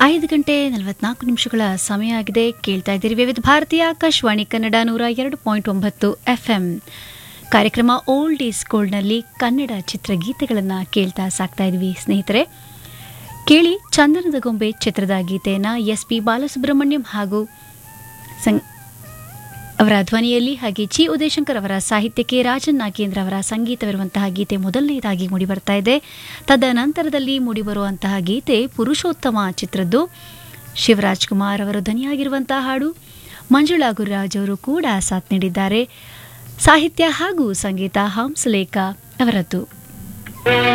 ಐದು ಗಂಟೆ ನಲವತ್ನಾಲ್ಕು ನಿಮಿಷಗಳ ಸಮಯ ಆಗಿದೆ ಕೇಳ್ತಾ ಇದ್ದೀರಿ ವಿವಿಧ ಭಾರತೀಯ ಆಕಾಶವಾಣಿ ಕನ್ನಡ ನೂರ ಎರಡು ಪಾಯಿಂಟ್ ಒಂಬತ್ತು ಎಫ್ಎಂ ಕಾರ್ಯಕ್ರಮ ಓಲ್ಡ್ ಈಸ್ ಗೋಲ್ಡ್ನಲ್ಲಿ ಕನ್ನಡ ಚಿತ್ರಗೀತೆಗಳನ್ನು ಕೇಳ್ತಾ ಸಾಕ್ತಾ ಇದ್ವಿ ಸ್ನೇಹಿತರೆ ಕೇಳಿ ಚಂದನದ ಗೊಂಬೆ ಚಿತ್ರದ ಗೀತೆಯನ್ನು ಎಸ್ ಪಿ ಬಾಲಸುಬ್ರಹ್ಮಣ್ಯಂ ಹಾಗೂ ಸಂ ಅವರ ಧ್ವನಿಯಲ್ಲಿ ಹಾಗೆ ಚಿ ಉದಯಶಂಕರ್ ಅವರ ಸಾಹಿತ್ಯಕ್ಕೆ ರಾಜನ್ ನಾಗೇಂದ್ರ ಅವರ ಸಂಗೀತವಿರುವಂತಹ ಗೀತೆ ಮೊದಲನೆಯದಾಗಿ ಮೂಡಿಬರ್ತಾ ಇದೆ ತದನಂತರದಲ್ಲಿ ಮೂಡಿಬರುವಂತಹ ಗೀತೆ ಪುರುಷೋತ್ತಮ ಚಿತ್ರದ್ದು ಶಿವರಾಜ್ ಕುಮಾರ್ ಅವರು ಧ್ವನಿಯಾಗಿರುವಂತಹ ಹಾಡು ಮಂಜುಳಾ ಗುರುರಾಜ್ ಅವರು ಕೂಡ ಸಾಥ್ ನೀಡಿದ್ದಾರೆ ಸಾಹಿತ್ಯ ಹಾಗೂ ಸಂಗೀತ ಹಂಸಲೇಖ ಅವರದ್ದು